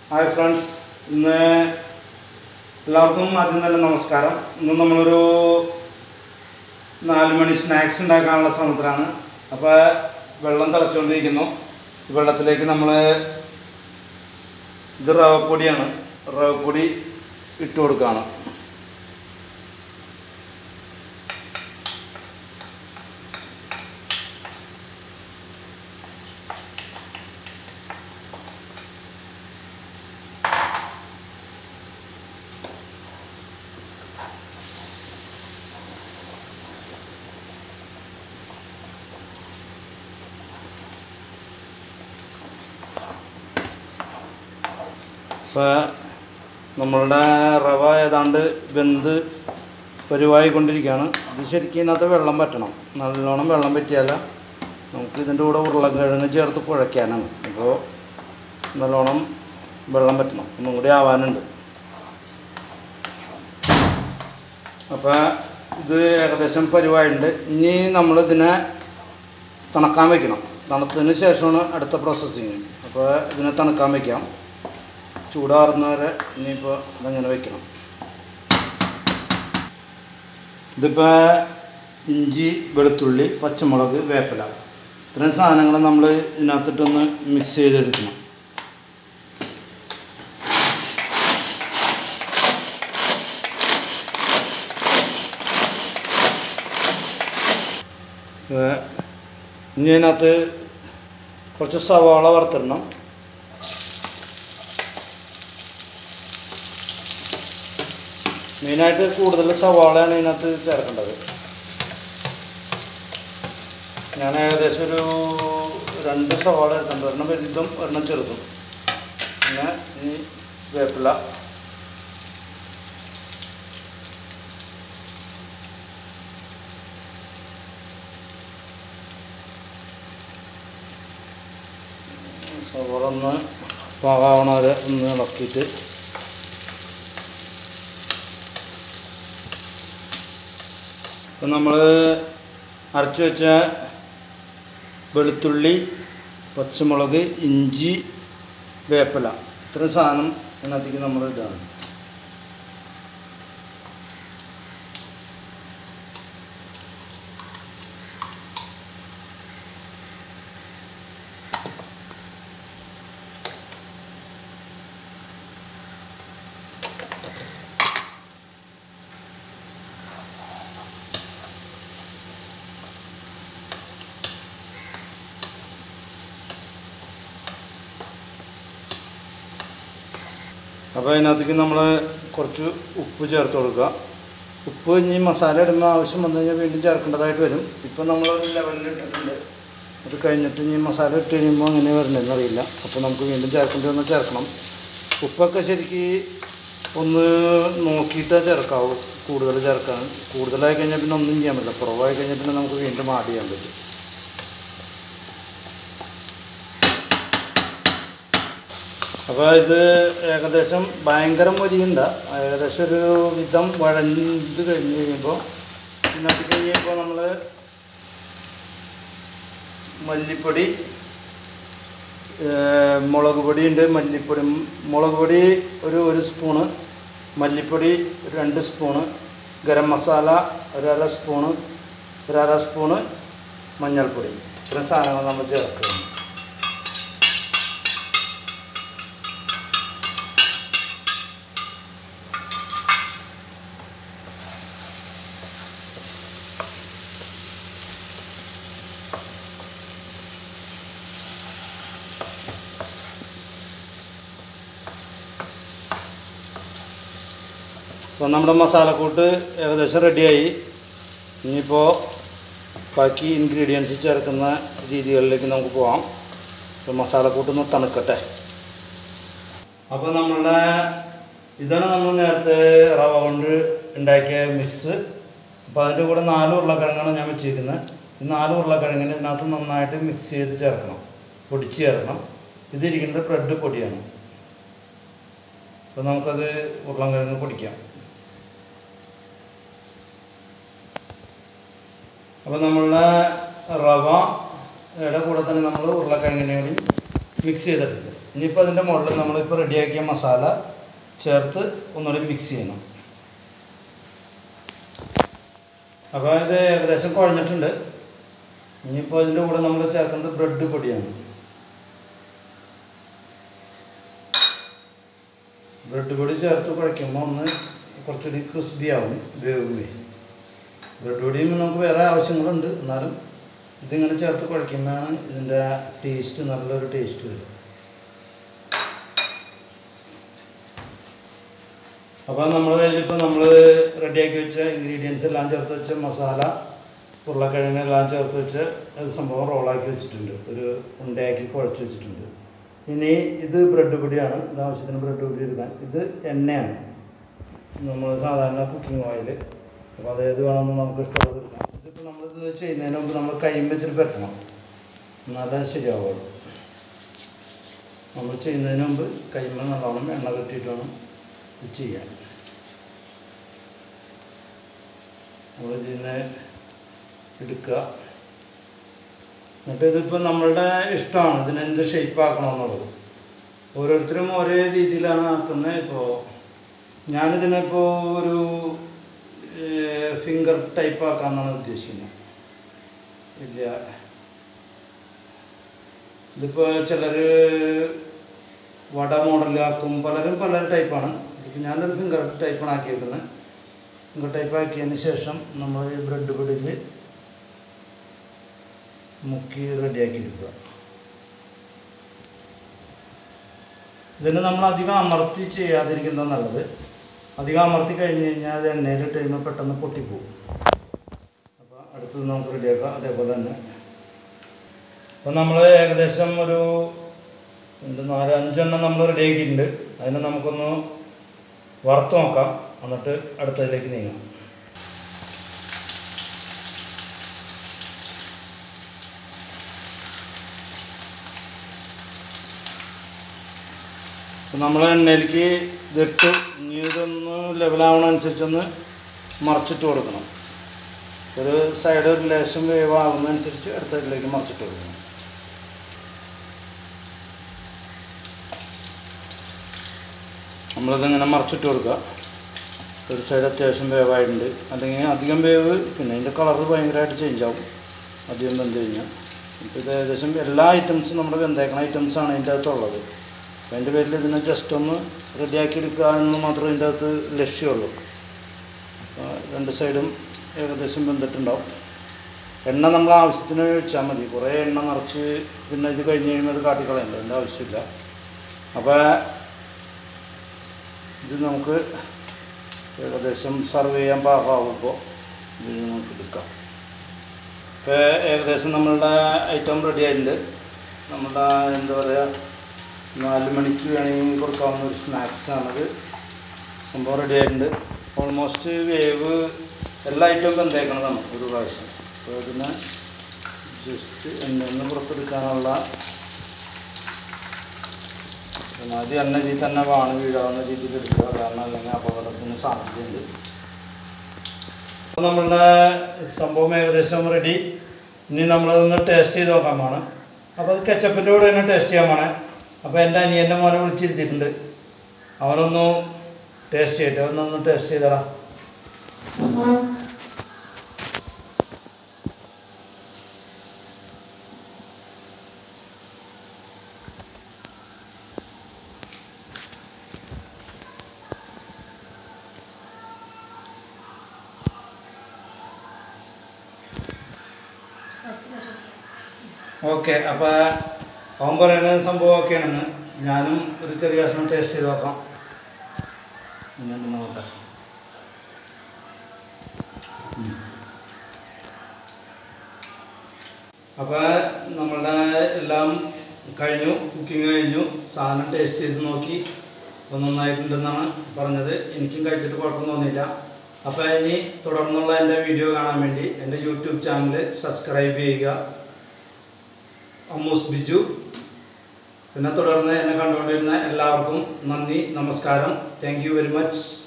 hi friends ഇന്ന് എല്ലാവർക്കും ആദ്യം തന്നെ നമസ്കാരം ഇന്ന് നമ്മളൊരു നാല് മണി സ്നാക്സ് ഉണ്ടാക്കാനുള്ള ശ്രമത്തിലാണ് അപ്പോൾ വെള്ളം തിളച്ചുകൊണ്ടിരിക്കുന്നു ഈ വെള്ളത്തിലേക്ക് നമ്മൾ ഇത് റവപ്പൊടിയാണ് റവപ്പൊടി ഇട്ട് കൊടുക്കുകയാണ് ഇപ്പോൾ നമ്മളുടെ റവ ഏതാണ്ട് വെന്ത് പരിവായിക്കൊണ്ടിരിക്കുകയാണ് ഇത് ശരിക്കും ഇതിനകത്ത് വെള്ളം പറ്റണം നല്ലോണം വെള്ളം പറ്റിയാല നമുക്ക് ഇതിൻ്റെ കൂടെ ഉരുളക്കിഴങ്ങ് ചേർത്ത് കുഴയ്ക്കാനാണ് അപ്പോൾ നല്ലോണം വെള്ളം പറ്റണം ഒന്നും കൂടി ആവാനുണ്ട് അപ്പോൾ ഇത് ഏകദേശം പരിവായിട്ടുണ്ട് ഇനി നമ്മളിതിനെ തണുക്കാൻ വെക്കണം തണുത്തതിന് ശേഷമാണ് അടുത്ത പ്രോസസ്സിങ് അപ്പോൾ ഇതിനെ തണുക്കാൻ വയ്ക്കാം ചൂടാറുന്നവരെ ഇനിയിപ്പോൾ ഇതങ്ങനെ വെക്കണം ഇതിപ്പോൾ ഇഞ്ചി വെളുത്തുള്ളി പച്ചമുളക് വേപ്പില ഇത്രയും സാധനങ്ങൾ നമ്മൾ ഇതിനകത്തിട്ടൊന്ന് മിക്സ് ചെയ്തെടുക്കണം ഏഹ് ഇനി അതിനകത്ത് കുറച്ച് സവാള വറുത്തിടണം മെയിനായിട്ട് കൂടുതൽ സവാളയാണ് ഇതിനകത്ത് ചേർക്കേണ്ടത് ഞാൻ ഏകദേശം ഒരു രണ്ട് സവാള എടുത്തിട്ടുണ്ട് ഒരെണ്ണം വലുതും ഒരെണ്ണം ചെറുതും പിന്നെ ഈ വേപ്പില സവാള ഒന്ന് പാകാവണ വരെ ഒന്ന് ഇളക്കിയിട്ട് ഇപ്പം നമ്മൾ അരച്ച് വെച്ച വെളുത്തുള്ളി പച്ചമുളക് ഇഞ്ചി വേപ്പില ഇത്രയും സാധനം ഇതിനകത്തേക്ക് നമ്മൾ ഇടാണ് അപ്പോൾ അതിനകത്തേക്ക് നമ്മൾ കുറച്ച് ഉപ്പ് ചേർത്ത് കൊടുക്കുക ഉപ്പ് ഇനി മസാല ഇടുമ്പോൾ ആവശ്യം വന്നു കഴിഞ്ഞാൽ വീണ്ടും ചേർക്കേണ്ടതായിട്ട് വരും ഇപ്പം നമ്മൾ ഒരു ലെവലിൽ ഇട്ടിട്ടുണ്ട് അത് കഴിഞ്ഞിട്ട് ഇനി മസാല ഇട്ട് കഴിയുമ്പോൾ അങ്ങനെ വരണമെന്ന് അറിയില്ല അപ്പോൾ നമുക്ക് വീണ്ടും ചേർക്കേണ്ടി വന്നാൽ ചേർക്കണം ഉപ്പൊക്കെ ശരിക്ക് ഒന്ന് നോക്കിയിട്ടേ ചേർക്കാവൂ കൂടുതൽ ചേർക്കാൻ കൂടുതലായി കഴിഞ്ഞാൽ പിന്നെ ഒന്നും ചെയ്യാൻ പറ്റില്ല കുറവായി കഴിഞ്ഞാൽ പിന്നെ നമുക്ക് വീണ്ടും ആഡ് ചെയ്യാൻ പറ്റും അപ്പോൾ ഇത് ഏകദേശം ഭയങ്കര മൊരിയുണ്ട ഏകദേശം ഒരു വിധം വഴഞ്ഞ് കഴിഞ്ഞ് കഴിയുമ്പോൾ ഇതിനകത്ത് കഴിയുമ്പോൾ നമ്മൾ മല്ലിപ്പൊടി ഏഹ് മുളക് പൊടി ഉണ്ട് മല്ലിപ്പൊടി മുളക് പൊടി ഒരു ഒരു സ്പൂണ് മല്ലിപ്പൊടി ഒരു രണ്ട് സ്പൂണ് ഗരം മസാല ഒരു അര സ്പൂണ് ഒരു അര സ്പൂണ് മഞ്ഞൾപ്പൊടി ഇത്രയും സാധനങ്ങൾ നമ്മൾ ചേർക്കുന്നു അപ്പോൾ നമ്മുടെ മസാലക്കൂട്ട് ഏകദേശം റെഡിയായി ഇനിയിപ്പോൾ ബാക്കി ഇൻഗ്രീഡിയൻസ് ചേർക്കുന്ന രീതികളിലേക്ക് നമുക്ക് പോവാം അപ്പോൾ മസാലക്കൂട്ടൊന്ന് തണുക്കട്ടെ അപ്പോൾ നമ്മളുടെ ഇതാണ് നമ്മൾ നേരത്തെ റവ കൊണ്ട് ഉണ്ടാക്കിയ മിക്സ് അപ്പോൾ അതിൻ്റെ കൂടെ നാല് ഉരുളക്കിഴങ്ങാണ് ഞാൻ വെച്ചിരിക്കുന്നത് ഈ നാല് ഉരുളക്കിഴങ്ങിന് ഇതിനകത്ത് നന്നായിട്ട് മിക്സ് ചെയ്ത് ചേർക്കണം പൊടിച്ച് ചേർക്കണം ഇതിരിക്കുന്നത് ബ്രെഡ് പൊടിയാണ് അപ്പോൾ നമുക്കത് ഉരുളക്കിഴങ്ങ് പൊടിക്കാം അപ്പോൾ നമ്മളുടെ റവയുടെ കൂടെ തന്നെ നമ്മൾ ഉരുളക്കിഴങ്ങിനെ കൂടി മിക്സ് ചെയ്തിട്ടുണ്ട് ഇനിയിപ്പോൾ അതിൻ്റെ മുകളിൽ നമ്മളിപ്പോൾ റെഡിയാക്കിയ മസാല ചേർത്ത് ഒന്നുകൂടി മിക്സ് ചെയ്യണം അപ്പോൾ ഇത് ഏകദേശം കുഴഞ്ഞിട്ടുണ്ട് ഇനിയിപ്പോൾ ഇതിൻ്റെ കൂടെ നമ്മൾ ചേർക്കുന്നത് ബ്രെഡ് പൊടിയാണ് ബ്രെഡ് പൊടി ചേർത്ത് കുഴയ്ക്കുമ്പോൾ ഒന്ന് കുറച്ചുകൂടി ക്രിസ്പി ആവും വേവുമേ ബ്രെഡ് പൊടിയും നമുക്ക് വേറെ ആവശ്യങ്ങളുണ്ട് എന്നാലും ഇതിങ്ങനെ ചേർത്ത് കുഴയ്ക്കുമ്പോഴാണ് ഇതിൻ്റെ ടേസ്റ്റ് നല്ലൊരു ടേസ്റ്റ് വരും അപ്പോൾ നമ്മുടെ കയ്യിലിപ്പോൾ നമ്മൾ റെഡിയാക്കി വെച്ച ഇൻഗ്രീഡിയൻസ് എല്ലാം ചേർത്ത് വെച്ച മസാല ഉരുളക്കിഴങ്ങെല്ലാം ചേർത്ത് വെച്ച് ഒരു സംഭവം റോളാക്കി വെച്ചിട്ടുണ്ട് ഒരു ഉണ്ടയാക്കി കുഴച്ച് വെച്ചിട്ടുണ്ട് ഇനി ഇത് ബ്രെഡ് പൊടിയാണ് ഇത് ആവശ്യത്തിന് ബ്രെഡ് പൊടി എടുക്കാൻ ഇത് എണ്ണയാണ് നമ്മൾ സാധാരണ കുക്കിംഗ് ഓയിൽ അപ്പോൾ അത് ഏത് വേണമെന്ന് നമുക്ക് ഇഷ്ടമുള്ളത് എടുക്കാം ഇതിപ്പോൾ നമ്മളിത് ചെയ്യുന്നതിന് മുമ്പ് നമ്മൾ കൈയും വെച്ചിട്ട് പരട്ടണം എന്നാലേ ശരിയാവുള്ളൂ നമ്മൾ ചെയ്യുന്നതിന് മുമ്പ് കൈമ നല്ലോണം എണ്ണ കെട്ടിയിട്ട് വേണം ഇത് ചെയ്യാൻ നമ്മൾ ഇതിന് എടുക്കുക എന്നിട്ട് ഇതിപ്പോൾ നമ്മളുടെ ഇഷ്ടമാണ് ഇതിന് എന്ത് ഷേപ്പ് ആക്കണമെന്നുള്ളത് ഓരോരുത്തരും ഒരേ രീതിയിലാണ് ആക്കുന്നത് ഇപ്പോൾ ഞാനിതിനിപ്പോൾ ഒരു ഫിംഗർ ടൈപ്പ് ആക്കാമെന്നാണ് ഉദ്ദേശിക്കുന്നത് ഇല്ല ഇതിപ്പോൾ ചിലർ വട മോഡലാക്കും പലരും പല ടൈപ്പാണ് ഇതിപ്പോൾ ഞാനൊരു ഫിംഗർ ടൈപ്പാണ് ആക്കിയേക്കുന്നത് ഫിംഗർ ടൈപ്പ് ആക്കിയതിന് ശേഷം നമ്മൾ ഈ ബ്രെഡ് പൊടിയിൽ മുക്കി റെഡിയാക്കി എടുക്കുക ഇതിന് നമ്മൾ അധികം അമർത്തി ചെയ്യാതിരിക്കുന്നത് നല്ലത് അധികം അമർത്തി കഴിഞ്ഞ് കഴിഞ്ഞാൽ അത് എണ്ണയിലിട്ട് കഴിയുമ്പോൾ പെട്ടെന്ന് പൊട്ടിപ്പോകും അപ്പോൾ അടുത്തത് നമുക്ക് റെഡിയാക്കാം അതേപോലെ തന്നെ അപ്പോൾ നമ്മൾ ഏകദേശം ഒരു രണ്ട് നാല് അഞ്ചെണ്ണം നമ്മൾ റെഡിയാക്കിയിട്ടുണ്ട് അതിനെ നമുക്കൊന്ന് വറുത്ത് നോക്കാം എന്നിട്ട് അടുത്തതിലേക്ക് നീങ്ങാം അപ്പം നമ്മൾ എണ്ണയിലേക്ക് ഇതിട്ട് ഇനി ഇതൊന്ന് ലെവലാവണനുസരിച്ചൊന്ന് മറിച്ചിട്ട് കൊടുക്കണം ഒരു സൈഡ് ഒരു ലേശം വേവ് ആകുന്നതനുസരിച്ച് അടുത്ത സൈഡിലേക്ക് മറിച്ചിട്ട് കൊടുക്കണം നമ്മളിതിങ്ങനെ മറിച്ചിട്ട് കൊടുക്കുക ഒരു സൈഡ് അത്യാവശ്യം വേവായിട്ടുണ്ട് അല്ലെങ്കിൽ അധികം വേവ് പിന്നെ അതിൻ്റെ കളറ് ഭയങ്കരമായിട്ട് ചേഞ്ച് ആവും അധികം വെന്ത് കഴിഞ്ഞാൽ ഇപ്പോൾ ഇത് ഏകദേശം എല്ലാ ഐറ്റംസും നമ്മുടെ വെന്തേക്കണ ഐറ്റംസാണ് അതിൻ്റെ അകത്തുള്ളത് അപ്പം അതിൻ്റെ പേരിൽ ഇതിനെ ജസ്റ്റ് ഒന്ന് റെഡിയാക്കി എടുക്കുക എന്ന് മാത്രമേ ഇതിൻ്റെ അകത്ത് ലക്ഷ്യമുള്ളൂ അപ്പോൾ രണ്ട് സൈഡും ഏകദേശം വെന്തിട്ടുണ്ടാവും എണ്ണ നമ്മൾ ആവശ്യത്തിന് ഒഴിച്ചാൽ മതി കുറേ എണ്ണ നിറച്ച് പിന്നെ ഇത് കഴിഞ്ഞ് കഴിയുമ്പോൾ അത് കാട്ടിക്കളയണ്ട അതിൻ്റെ ആവശ്യമില്ല അപ്പോൾ ഇത് നമുക്ക് ഏകദേശം സർവ് ചെയ്യാൻ പാകമാകുമ്പോൾ ഇത് നമുക്ക് എടുക്കാം ഇപ്പോൾ ഏകദേശം നമ്മളുടെ ഐറ്റം റെഡി ആയിട്ടുണ്ട് നമ്മുടെ എന്താ പറയുക നാല് മണിക്ക് വേണമെങ്കിൽ കൊടുക്കാവുന്ന ഒരു സ്നാക്സാണിത് സംഭവം റെഡി ആയിട്ടുണ്ട് ഓൾമോസ്റ്റ് വേവ് എല്ലാ ഐറ്റവും വെന്തേക്കണതാണ് ഒരു പ്രാവശ്യം അപ്പോൾ ഇതിനെ ജസ്റ്റ് എണ്ണയിൽ നിന്ന് പുറത്തെടുക്കാനുള്ള പിന്നെ അത് എണ്ണ ഇതിൽ തന്നെ വാണ് വീഴാവുന്ന രീതിയിൽ എടുക്കുക കാരണം അല്ലെങ്കിൽ അപകടത്തിന് സാധ്യതയുണ്ട് അപ്പോൾ നമ്മളുടെ സംഭവം ഏകദേശം റെഡി ഇനി നമ്മളതൊന്ന് ടേസ്റ്റ് ചെയ്ത് നോക്കാൻ വേണം അപ്പോൾ അത് കെച്ചപ്പിൻ്റെ കൂടെ തന്നെ ടേസ്റ്റ് ചെയ്യാൻ വേണേ അപ്പോൾ എൻ്റെ അനിയൻ്റെ മോനെ വിളിച്ചിരുത്തിയിട്ടുണ്ട് അവനൊന്ന് ടേസ്റ്റ് ചെയ്യട്ടെ അവനൊന്ന് ടേസ്റ്റ് ചെയ്തടാ ഓക്കെ അപ്പോൾ അവൻ പറയുന്ന സംഭവം ഒക്കെയാണെന്ന് ഞാനും ഒരു ചെറിയ കഷ്ണം ടേസ്റ്റ് ചെയ്ത് നോക്കാം ഞാൻ നോക്കട്ടെ അപ്പോൾ നമ്മളുടെ എല്ലാം കഴിഞ്ഞു കുക്കിംഗ് കഴിഞ്ഞു സാധനം ടേസ്റ്റ് ചെയ്ത് നോക്കി അപ്പോൾ നന്നായിട്ടുണ്ടെന്നാണ് പറഞ്ഞത് എനിക്കും കഴിച്ചിട്ട് കുഴപ്പം തോന്നിയില്ല അപ്പോൾ ഇനി തുടർന്നുള്ള എൻ്റെ വീഡിയോ കാണാൻ വേണ്ടി എൻ്റെ യൂട്യൂബ് ചാനൽ സബ്സ്ക്രൈബ് ചെയ്യുക അമ്മൂസ് ബിജു പിന്നെ തുടർന്ന് എന്നെ കണ്ടുകൊണ്ടിരുന്ന എല്ലാവർക്കും നന്ദി നമസ്കാരം താങ്ക് യു വെരി മച്ച്